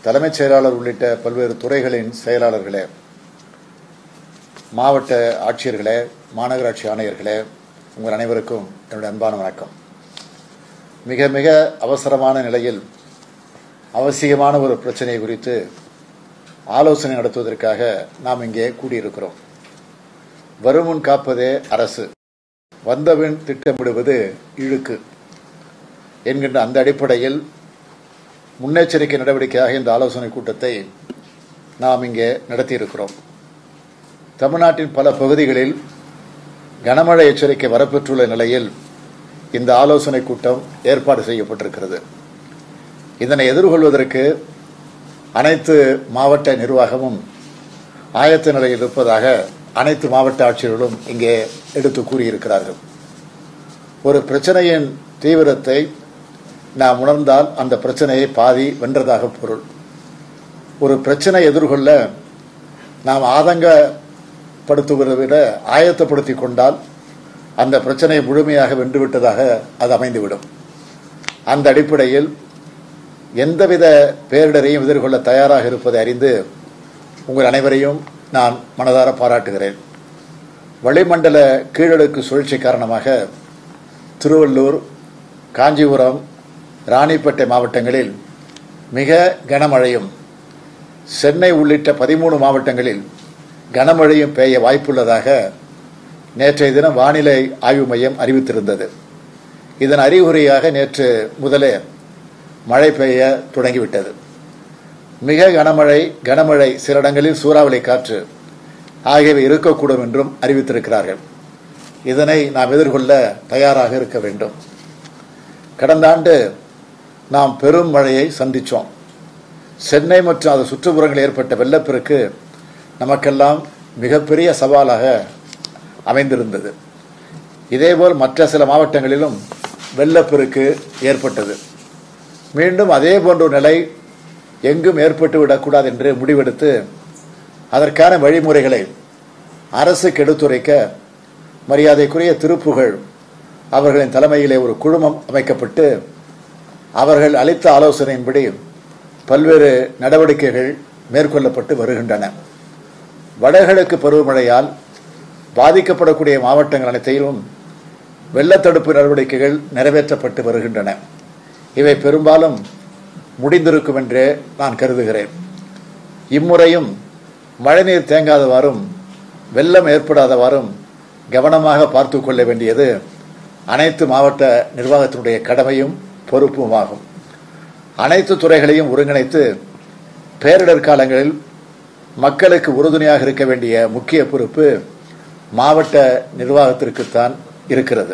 தலைமைச் செயலாளர் உள்ளிட்ட பல்வேறு துறைகளின் செயலாளர்களே மாவட்ட ஆட்சியர்களே மாநகராட்சி ஆணையர்களே உங்கள் அனைவருக்கும் என்னுடைய அன்பான வணக்கம் மிக மிக அவசரமான நிலையில் அவசியமான ஒரு பிரச்சனை குறித்து ஆலோசனை நடத்துவதற்காக நாம் இங்கே கூடியிருக்கிறோம் வருமுன் காப்பதே அரசு வந்தபின் திட்டமிடுவது இழுக்கு என்கின்ற அந்த அடிப்படையில் முன்னெச்சரிக்கை நடவடிக்கையாக இந்த ஆலோசனை கூட்டத்தை நாம் இங்கே நடத்தியிருக்கிறோம் தமிழ்நாட்டின் பல பகுதிகளில் கனமழை எச்சரிக்கை வரப்பெற்றுள்ள நிலையில் இந்த ஆலோசனை கூட்டம் ஏற்பாடு செய்யப்பட்டிருக்கிறது இதனை எதிர்கொள்வதற்கு அனைத்து மாவட்ட நிர்வாகமும் ஆயத்த நிலையில் இருப்பதாக அனைத்து மாவட்ட ஆட்சியர்களும் இங்கே எடுத்து கூறியிருக்கிறார்கள் ஒரு பிரச்சனையின் தீவிரத்தை நாம் உணர்ந்தால் அந்த பிரச்சனையை பாதி வென்றதாக பொருள் ஒரு பிரச்சனை எதிர்கொள்ள நாம் ஆதங்கப்படுத்துவதை விட ஆயத்தப்படுத்தி கொண்டால் அந்த பிரச்சனையை முழுமையாக வென்றுவிட்டதாக அது அமைந்துவிடும் அந்த அடிப்படையில் எந்தவித பேரிடரையும் எதிர்கொள்ள தயாராக இருப்பதை அறிந்து உங்கள் அனைவரையும் நான் மனதார பாராட்டுகிறேன் வளிமண்டல கீழடுக்கு சுழற்சி காரணமாக திருவள்ளூர் காஞ்சிபுரம் ராணிப்பேட்டை மாவட்டங்களில் மிக கனமழையும் சென்னை உள்ளிட்ட பதிமூணு மாவட்டங்களில் கனமழையும் பெய்ய வாய்ப்புள்ளதாக நேற்றைய தினம் வானிலை ஆய்வு மையம் அறிவித்திருந்தது இதன் அறிகுறியாக நேற்று முதலே மழை பெய்ய தொடங்கிவிட்டது மிக கனமழை கனமழை சில இடங்களில் சூறாவளி காற்று ஆகியவை இருக்கக்கூடும் என்றும் அறிவித்திருக்கிறார்கள் இதனை நாம் எதிர்கொள்ள தயாராக இருக்க வேண்டும் கடந்த ஆண்டு நாம் பெரும் மழையை சந்தித்தோம் சென்னை மற்றும் அது சுற்றுப்புறங்களில் ஏற்பட்ட வெள்ளப்பெருக்கு நமக்கெல்லாம் மிகப்பெரிய சவாலாக அமைந்திருந்தது இதேபோல் மற்ற சில மாவட்டங்களிலும் வெள்ளப்பெருக்கு ஏற்பட்டது மீண்டும் அதே போன்ற ஒரு நிலை எங்கும் ஏற்பட்டு விடக்கூடாது என்று முடிவெடுத்து அதற்கான வழிமுறைகளை அரசுக்கு எடுத்துரைக்க மரியாதைக்குரிய திருப்புகழ் அவர்களின் தலைமையிலே ஒரு குழுமம் அமைக்கப்பட்டு அவர்கள் அளித்த ஆலோசனையின்படி பல்வேறு நடவடிக்கைகள் மேற்கொள்ளப்பட்டு வருகின்றன வடகிழக்கு பருவமழையால் பாதிக்கப்படக்கூடிய மாவட்டங்கள் அனைத்தையும் வெள்ளத்தடுப்பு நடவடிக்கைகள் நிறைவேற்றப்பட்டு வருகின்றன இவை பெரும்பாலும் முடிந்திருக்கும் என்றே நான் கருதுகிறேன் இம்முறையும் மழைநீர் தேங்காதவாறும் வெள்ளம் ஏற்படாதவாறும் கவனமாக பார்த்து கொள்ள வேண்டியது அனைத்து மாவட்ட நிர்வாகத்தினுடைய கடமையும் பொறுப்புமாகும் அனைத்து துறைகளையும் ஒருங்கிணைத்து பேரிடர் காலங்களில் மக்களுக்கு உறுதுணையாக இருக்க வேண்டிய முக்கிய பொறுப்பு மாவட்ட நிர்வாகத்திற்குத்தான் இருக்கிறது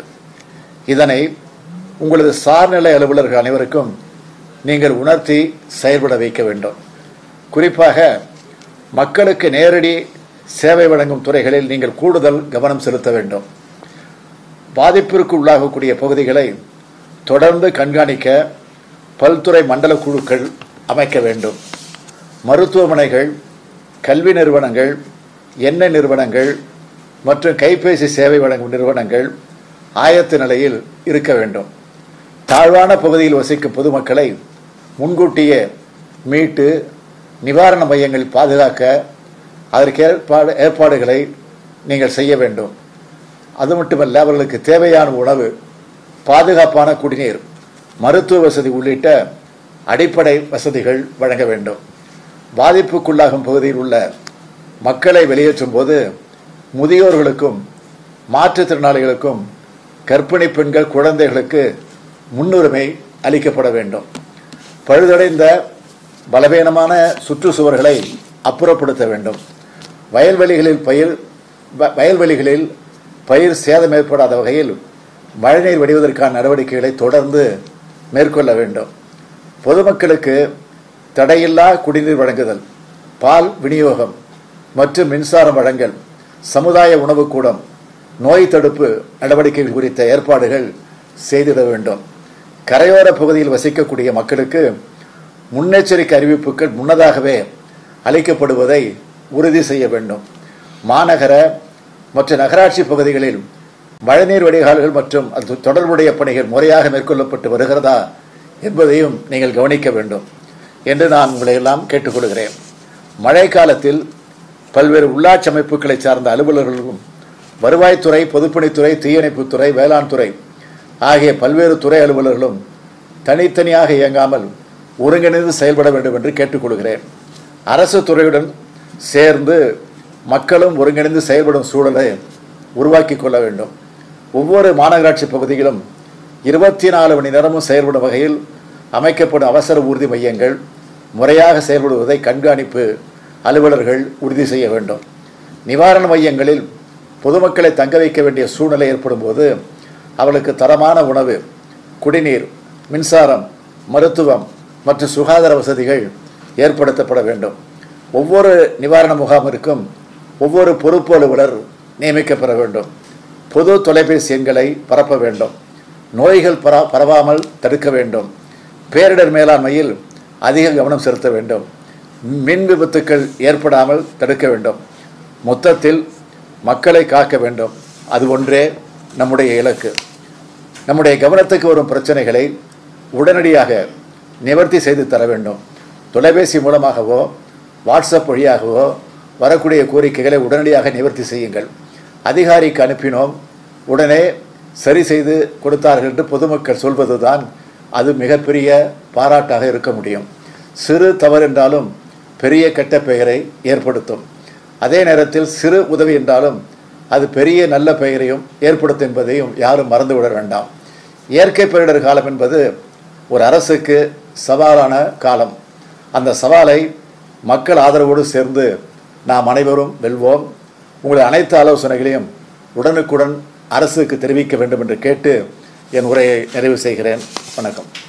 இதனை உங்களது சார்நிலை அலுவலர்கள் அனைவருக்கும் நீங்கள் உணர்த்தி செயல்பட வைக்க வேண்டும் குறிப்பாக மக்களுக்கு நேரடி சேவை வழங்கும் துறைகளில் நீங்கள் கூடுதல் கவனம் செலுத்த வேண்டும் பாதிப்பிற்கு உள்ளாகக்கூடிய பகுதிகளை தொடர்ந்து கண்காணிக்க பல்துறை மண்டல குழுக்கள் அமைக்க வேண்டும் மருத்துவமனைகள் கல்வி நிறுவனங்கள் எண்ணெய் நிறுவனங்கள் மற்றும் கைபேசி சேவை வழங்கும் நிறுவனங்கள் ஆயத்த நிலையில் இருக்க வேண்டும் தாழ்வான பகுதியில் வசிக்கும் பொதுமக்களை முன்கூட்டியே மீட்டு நிவாரண மையங்களில் பாதுகாக்க அதற்கு ஏற்பாடு ஏற்பாடுகளை நீங்கள் செய்ய வேண்டும் அது மட்டுமல்ல அவர்களுக்கு தேவையான உணவு பாதுகாப்பான குடிநீர் மருத்துவ வசதி உள்ளிட்ட அடிப்படை வசதிகள் வழங்க வேண்டும் பாதிப்புக்குள்ளாகும் பகுதியில் உள்ள மக்களை வெளியேற்றும் போது முதியோர்களுக்கும் மாற்றுத்திறனாளிகளுக்கும் கர்ப்பிணி பெண்கள் குழந்தைகளுக்கு முன்னுரிமை அளிக்கப்பட வேண்டும் பழுதடைந்த பலவீனமான சுற்றுச்சுவர்களை அப்புறப்படுத்த வேண்டும் வயல்வெளிகளில் பயிர் வ- வயல்வெளிகளில் பயிர் சேதம் ஏற்படாத வகையில் மழைநீர் வடிவதற்கான நடவடிக்கைகளை தொடர்ந்து மேற்கொள்ள வேண்டும் பொதுமக்களுக்கு தடையில்லா குடிநீர் வழங்குதல் பால் விநியோகம் மற்றும் மின்சாரம் வழங்கல் சமுதாய உணவுக்கூடம் நோய் தடுப்பு நடவடிக்கைகள் குறித்த ஏற்பாடுகள் செய்திட வேண்டும் கரையோர பகுதியில் வசிக்கக்கூடிய மக்களுக்கு முன்னெச்சரிக்கை அறிவிப்புகள் முன்னதாகவே அளிக்கப்படுவதை உறுதி செய்ய வேண்டும் மாநகர மற்றும் நகராட்சி பகுதிகளில் மழைநீர் வடிகால்கள் மற்றும் அது தொடர்புடைய பணிகள் முறையாக மேற்கொள்ளப்பட்டு வருகிறதா என்பதையும் நீங்கள் கவனிக்க வேண்டும் என்று நான் உங்களை எல்லாம் கேட்டுக்கொள்கிறேன் மழை காலத்தில் பல்வேறு உள்ளாட்சி அமைப்புகளை சார்ந்த அலுவலர்களும் வருவாய்த்துறை பொதுப்பணித்துறை தீயணைப்புத்துறை வேளாண் துறை ஆகிய பல்வேறு துறை அலுவலர்களும் தனித்தனியாக இயங்காமல் ஒருங்கிணைந்து செயல்பட வேண்டும் என்று கேட்டுக்கொள்கிறேன் அரசு துறையுடன் சேர்ந்து மக்களும் ஒருங்கிணைந்து செயல்படும் சூழலை உருவாக்கி கொள்ள வேண்டும் ஒவ்வொரு மாநகராட்சி பகுதியிலும் இருபத்தி நாலு மணி நேரமும் செயல்படும் வகையில் அமைக்கப்படும் அவசர ஊர்தி மையங்கள் முறையாக செயல்படுவதை கண்காணிப்பு அலுவலர்கள் உறுதி செய்ய வேண்டும் நிவாரண மையங்களில் பொதுமக்களை தங்க வைக்க வேண்டிய சூழ்நிலை ஏற்படும் போது அவர்களுக்கு தரமான உணவு குடிநீர் மின்சாரம் மருத்துவம் மற்றும் சுகாதார வசதிகள் ஏற்படுத்தப்பட வேண்டும் ஒவ்வொரு நிவாரண முகாமிற்கும் ஒவ்வொரு பொறுப்பு அலுவலர் நியமிக்கப்பட வேண்டும் பொது தொலைபேசி எண்களை பரப்ப வேண்டும் நோய்கள் பரா பரவாமல் தடுக்க வேண்டும் பேரிடர் மேலாண்மையில் அதிக கவனம் செலுத்த வேண்டும் மின் விபத்துக்கள் ஏற்படாமல் தடுக்க வேண்டும் மொத்தத்தில் மக்களை காக்க வேண்டும் அது ஒன்றே நம்முடைய இலக்கு நம்முடைய கவனத்துக்கு வரும் பிரச்சனைகளை உடனடியாக நிவர்த்தி செய்து தர வேண்டும் தொலைபேசி மூலமாகவோ வாட்ஸ்அப் வழியாகவோ வரக்கூடிய கோரிக்கைகளை உடனடியாக நிவர்த்தி செய்யுங்கள் அதிகாரிக்கு அனுப்பினோம் உடனே சரி செய்து கொடுத்தார்கள் என்று பொதுமக்கள் சொல்வதுதான் அது மிகப்பெரிய பாராட்டாக இருக்க முடியும் சிறு தவறு என்றாலும் பெரிய கெட்ட பெயரை ஏற்படுத்தும் அதே நேரத்தில் சிறு உதவி என்றாலும் அது பெரிய நல்ல பெயரையும் ஏற்படுத்தும் என்பதையும் யாரும் மறந்துவிட வேண்டாம் இயற்கை பேரிடர் காலம் என்பது ஒரு அரசுக்கு சவாலான காலம் அந்த சவாலை மக்கள் ஆதரவோடு சேர்ந்து நாம் அனைவரும் வெல்வோம் உங்களுடைய அனைத்து ஆலோசனைகளையும் உடனுக்குடன் அரசுக்கு தெரிவிக்க வேண்டும் என்று கேட்டு என் உரையை நிறைவு செய்கிறேன் வணக்கம்